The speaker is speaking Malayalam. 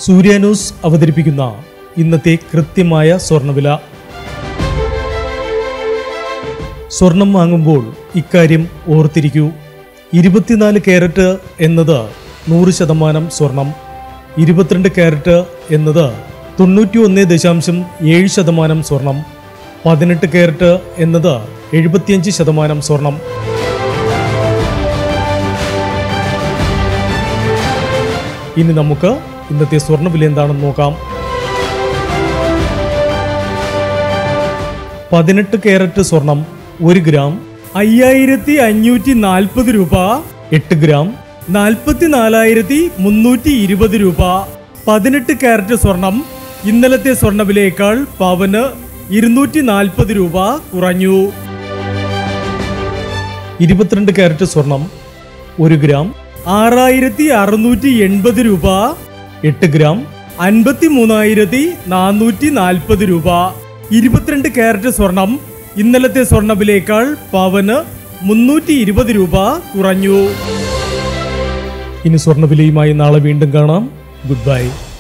സൂര്യ ന്യൂസ് അവതരിപ്പിക്കുന്ന ഇന്നത്തെ കൃത്യമായ സ്വർണ്ണവില സ്വർണം വാങ്ങുമ്പോൾ ഇക്കാര്യം ഓർത്തിരിക്കൂ ഇരുപത്തിനാല് ക്യാരറ്റ് എന്നത് നൂറ് ശതമാനം സ്വർണം ഇരുപത്തിരണ്ട് ക്യാരറ്റ് എന്നത് തൊണ്ണൂറ്റി ഒന്ന് ദശാംശം ഏഴ് ശതമാനം സ്വർണം പതിനെട്ട് ക്യാരറ്റ് എന്നത് എഴുപത്തിയഞ്ച് ശതമാനം സ്വർണം ഇനി നമുക്ക് ഇന്നത്തെ സ്വർണ്ണവില എന്താണെന്ന് നോക്കാം പതിനെട്ട് ക്യാരറ്റ് സ്വർണം ഒരു ഗ്രാം അയ്യായിരത്തി അഞ്ഞൂറ്റി നാൽപ്പത് രൂപ എട്ട് ഗ്രാം നാൽപ്പത്തി നാലായിരത്തി മുന്നൂറ്റി ഇരുപത് രൂപ പതിനെട്ട് ക്യാരറ്റ് സ്വർണം ഇന്നലത്തെ സ്വർണ്ണവിലയേക്കാൾ പവന് ഇരുന്നൂറ്റി നാൽപ്പത് രൂപ കുറഞ്ഞു ഇരുപത്തിരണ്ട് ക്യാരറ്റ് സ്വർണം ഒരു ഗ്രാം ആറായിരത്തി അറുന്നൂറ്റി എൺപത് രൂപ എട്ട് ഗ്രാം അൻപത്തി മൂന്നായിരത്തി നാനൂറ്റി നാൽപ്പത് രൂപ ഇരുപത്തിരണ്ട് ക്യാരറ്റ് സ്വർണം ഇന്നലത്തെ സ്വർണ്ണവിലയേക്കാൾ പവന് മുന്നൂറ്റി ഇരുപത് രൂപ കുറഞ്ഞു ഇനി സ്വർണ്ണവിലയുമായി നാളെ വീണ്ടും കാണാം ഗുഡ് ബൈ